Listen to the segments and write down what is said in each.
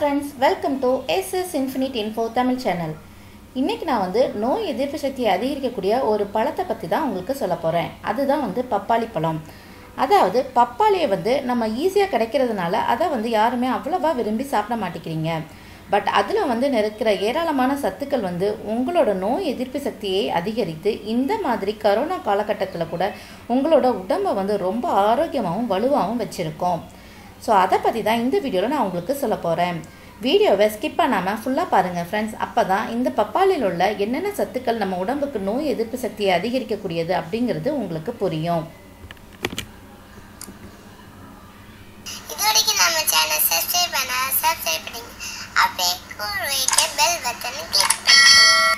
friends welcome to SS infinite info Tamil channel இன்றைக்கி நான் வந்து நோய் எதிர்ப்பு சக்தியை அதிகரிக்கக்கூடிய ஒரு பழத்தை பற்றி தான் உங்களுக்கு சொல்ல போகிறேன் அதுதான் வந்து பப்பாளி பழம் அதாவது பப்பாளியை வந்து நம்ம ஈஸியாக கிடைக்கிறதுனால அதை வந்து யாருமே அவ்வளோவா விரும்பி சாப்பிட மாட்டேங்கிறீங்க பட் அதில் வந்து இருக்கிற ஏராளமான சத்துக்கள் வந்து உங்களோட நோய் எதிர்ப்பு சக்தியை அதிகரித்து இந்த மாதிரி கரோனா காலகட்டத்தில் கூட உங்களோட உடம்பை வந்து ரொம்ப ஆரோக்கியமாகவும் வலுவாகவும் வச்சுருக்கோம் ஸோ அதை பற்றி தான் இந்த வீடியோவில் நான் உங்களுக்கு சொல்ல போகிறேன் வீடியோவை ஸ்கிப் பண்ணாமல் ஃபுல்லாக பாருங்கள் ஃப்ரெண்ட்ஸ் அப்போ தான் இந்த பப்பாளியில் உள்ள என்னென்ன சத்துக்கள் நம்ம உடம்புக்கு நோய் எதிர்ப்பு சக்தியை அதிகரிக்கக்கூடியது அப்படிங்கிறது உங்களுக்கு புரியும் இது வரைக்கும் நம்ம சேனல் சப்ஸ்கிரைப் பண்ணா சப்ஸ்கிரைப் பண்ணுங்க அப்படியே கூட வைக்க பெல் பட்டனை கிளிக் பண்ணுங்க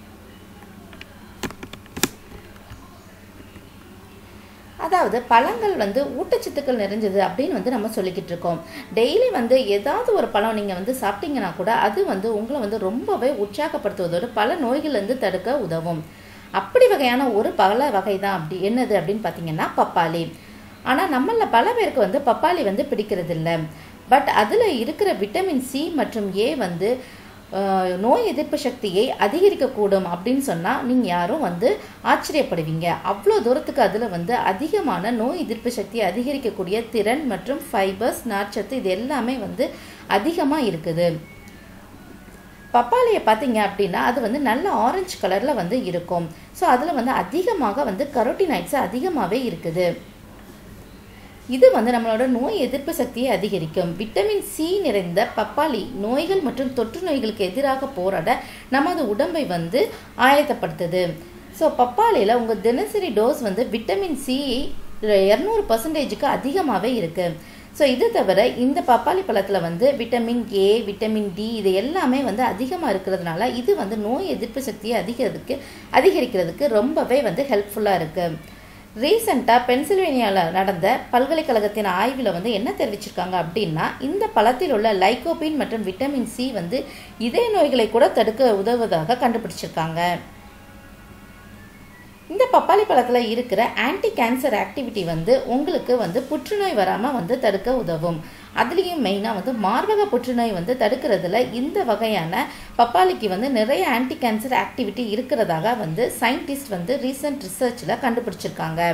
அதாவது பழங்கள் வந்து ஊட்டச்சத்துக்கள் நிறைஞ்சது அப்படின்னு வந்து நம்ம சொல்லிக்கிட்டு இருக்கோம் டெய்லி வந்து ஏதாவது ஒரு பழம் நீங்கள் வந்து சாப்பிட்டீங்கன்னா கூட அது வந்து உங்களை வந்து ரொம்பவே உற்சாகப்படுத்துவதோடு பல நோய்கள்லேருந்து தடுக்க உதவும் அப்படி வகையான ஒரு பல வகை தான் அப்படி என்னது அப்படின்னு பார்த்தீங்கன்னா பப்பாளி ஆனால் நம்மள பல பேருக்கு வந்து பப்பாளி வந்து பிடிக்கிறது இல்லை பட் அதில் இருக்கிற விட்டமின் சி மற்றும் ஏ வந்து அஹ், நோய் எதிர்ப்பு சக்தியை அதிகரிக்கக்கூடும் அப்படின்னு சொன்னால் நீங்கள் யாரும் வந்து ஆச்சரியப்படுவீங்க அவ்வளோ தூரத்துக்கு அதில் வந்து அதிகமான நோய் எதிர்ப்பு சக்தியை அதிகரிக்கக்கூடிய திறன் மற்றும் ஃபைபர்ஸ் நார்ச்சத்து இது எல்லாமே வந்து அதிகமாக இருக்குது பப்பாளியை பார்த்தீங்க அப்படின்னா அது வந்து நல்ல ஆரஞ்சு கலரில் வந்து இருக்கும் ஸோ அதில் வந்து அதிகமாக வந்து கரோட்டினைட்ஸ் அதிகமாகவே இருக்குது இது வந்து நம்மளோட நோய் எதிர்ப்பு சக்தியை அதிகரிக்கும் விட்டமின் சி நிறைந்த பப்பாளி நோய்கள் மற்றும் தொற்று நோய்களுக்கு எதிராக போராட நமது உடம்பை வந்து ஆயத்தப்படுத்துது ஸோ பப்பாளியில் உங்கள் தினசரி டோஸ் வந்து விட்டமின் சி இரநூறு பர்சன்டேஜுக்கு அதிகமாகவே இருக்குது ஸோ இது தவிர இந்த பப்பாளி பழத்தில் வந்து விட்டமின் ஏ விட்டமின் டி இது எல்லாமே வந்து அதிகமாக இருக்கிறதுனால இது வந்து நோய் எதிர்ப்பு சக்தியை அதிகரிக்கிறதுக்கு அதிகரிக்கிறதுக்கு ரொம்பவே வந்து ஹெல்ப்ஃபுல்லாக இருக்குது ரீசெண்டாக பென்சில்வேனியாவில் நடந்த பல்கலைக்கழகத்தின் ஆய்வில் வந்து என்ன தெரிவிச்சிருக்காங்க அப்படின்னா இந்த பழத்தில் உள்ள லைகோபின் மற்றும் விட்டமின் சி வந்து இதய நோய்களை கூட தடுக்க உதவுவதாக கண்டுபிடிச்சிருக்காங்க இந்த பப்பாளி பழத்தில் இருக்கிற ஆன்டி கேன்சர் ஆக்டிவிட்டி வந்து உங்களுக்கு வந்து புற்றுநோய் வராமல் வந்து தடுக்க உதவும் அதுலேயும் மெயினாக வந்து மார்பக புற்றுநோய் வந்து தடுக்கிறதுல இந்த வகையான பப்பாளிக்கு வந்து நிறைய ஆன்டி கேன்சர் ஆக்டிவிட்டி இருக்கிறதாக வந்து சயின்டிஸ்ட் வந்து ரீசன்ட் ரிசர்ச்சில் கண்டுபிடிச்சிருக்காங்க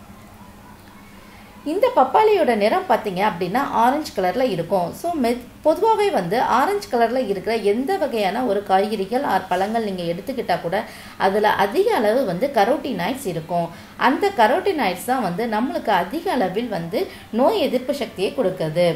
இந்த பப்பாளியோட நிறம் பார்த்தீங்க அப்படின்னா ஆரஞ்சு கலரில் இருக்கும் ஸோ மெ பொதுவாகவே வந்து ஆரஞ்சு கலரில் இருக்கிற எந்த வகையான ஒரு காய்கறிகள் ஆர் பழங்கள் நீங்கள் எடுத்துக்கிட்டால் கூட அதில் அதிக அளவு வந்து கரோட்டினாய்ட்ஸ் இருக்கும் அந்த கரோட்டினாய்ட்ஸ் தான் வந்து நம்மளுக்கு அதிக அளவில் வந்து நோய் எதிர்ப்பு சக்தியை கொடுக்குது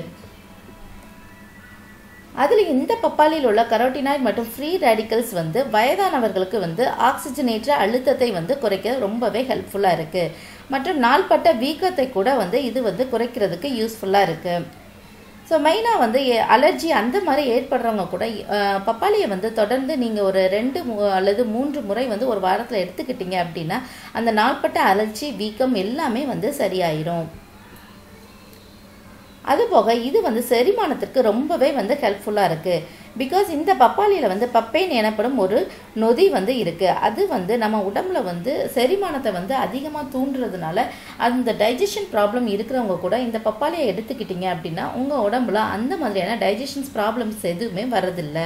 அதில் இந்த பப்பாளியில் உள்ள கரோட்டினாய்ட் மற்றும் ஃப்ரீ ரேடிக்கல்ஸ் வந்து வயதானவர்களுக்கு வந்து ஆக்சிஜனேற்ற அழுத்தத்தை வந்து குறைக்க ரொம்பவே ஹெல்ப்ஃபுல்லாக இருக்குது மற்றும் நாள்பட்ட வீக்கத்தை கூட வந்து இது வந்து குறைக்கிறதுக்கு யூஸ்ஃபுல்லாக இருக்குது ஸோ மெயினாக வந்து அலர்ஜி அந்த மாதிரி ஏற்படுறவங்க கூட அஹ், பப்பாளியை வந்து தொடர்ந்து நீங்கள் ஒரு ரெண்டு மு- அல்லது மூன்று முறை வந்து ஒரு வாரத்தில் எடுத்துக்கிட்டீங்க அப்படின்னா அந்த நாள்பட்ட அலர்ஜி வீக்கம் எல்லாமே வந்து சரியாயிரும் அதுபோக இது வந்து செரிமானத்திற்கு ரொம்பவே வந்து ஹெல்ப்ஃபுல்லாக இருக்குது பிகாஸ் இந்த பப்பாளியில் வந்து பப்பைன் எனப்படும் ஒரு நொதி வந்து இருக்குது அது வந்து நம்ம உடம்புல வந்து செரிமானத்தை வந்து அதிகமாக தூண்டுறதுனால அந்த டைஜஷன் ப்ராப்ளம் இருக்கிறவங்க கூட இந்த பப்பாளியை எடுத்துக்கிட்டீங்க அப்படின்னா உங்கள் உடம்புல அந்த மாதிரியான டைஜஷன்ஸ் ப்ராப்ளம்ஸ் எதுவுமே வரதில்லை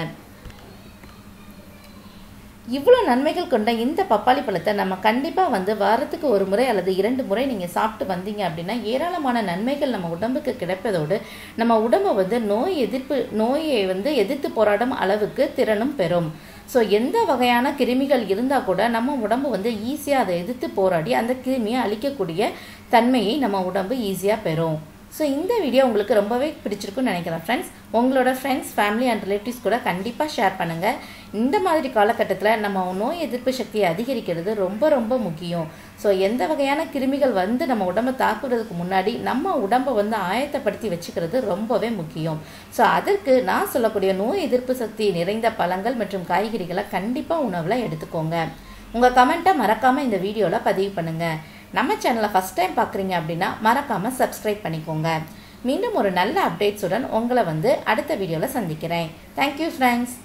இவ்வளோ நன்மைகள் கொண்ட இந்த பப்பாளி பழத்தை நம்ம கண்டிப்பாக வந்து வாரத்துக்கு ஒரு முறை அல்லது இரண்டு முறை நீங்கள் சாப்பிட்டு வந்தீங்க அப்படின்னா ஏராளமான நன்மைகள் நம்ம உடம்புக்கு கிடைப்பதோடு நம்ம உடம்பை வந்து நோய் எதிர்ப்பு நோயை வந்து எதிர்த்து போராடும் அளவுக்கு திறனும் பெறும் ஸோ எந்த வகையான கிருமிகள் இருந்தால் கூட நம்ம உடம்பு வந்து ஈஸியாக அதை எதிர்த்து போராடி அந்த கிருமியை அழிக்கக்கூடிய தன்மையை நம்ம உடம்பு ஈஸியாக பெறும் ஸோ இந்த வீடியோ உங்களுக்கு ரொம்பவே பிடிச்சிருக்குன்னு நினைக்கிறேன் ஃப்ரெண்ட்ஸ் உங்களோட ஃப்ரெண்ட்ஸ் ஃபேமிலி அண்ட் ரிலேட்டிவ்ஸ் கூட கண்டிப்பாக ஷேர் பண்ணுங்கள் இந்த மாதிரி காலகட்டத்தில் நம்ம நோய் எதிர்ப்பு சக்தியை அதிகரிக்கிறது ரொம்ப ரொம்ப முக்கியம் ஸோ எந்த வகையான கிருமிகள் வந்து நம்ம உடம்பை தாக்குறதுக்கு முன்னாடி நம்ம உடம்பை வந்து ஆயத்தப்படுத்தி வச்சுக்கிறது ரொம்பவே முக்கியம் ஸோ அதற்கு நான் சொல்லக்கூடிய நோய் எதிர்ப்பு சக்தி நிறைந்த பழங்கள் மற்றும் காய்கறிகளை கண்டிப்பாக உணவில் எடுத்துக்கோங்க உங்கள் கமெண்ட்டை மறக்காமல் இந்த வீடியோவில் பதிவு பண்ணுங்கள் நம்ம சேனலை ஃபஸ்ட் டைம் பார்க்குறீங்க அப்படின்னா மறக்காமல் சப்ஸ்கிரைப் பண்ணிக்கோங்க மீண்டும் ஒரு நல்ல அப்டேட்ஸுடன் உங்களை வந்து அடுத்த வீடியோவில் சந்திக்கிறேன் தேங்க்யூ ஃப்ரெண்ட்ஸ்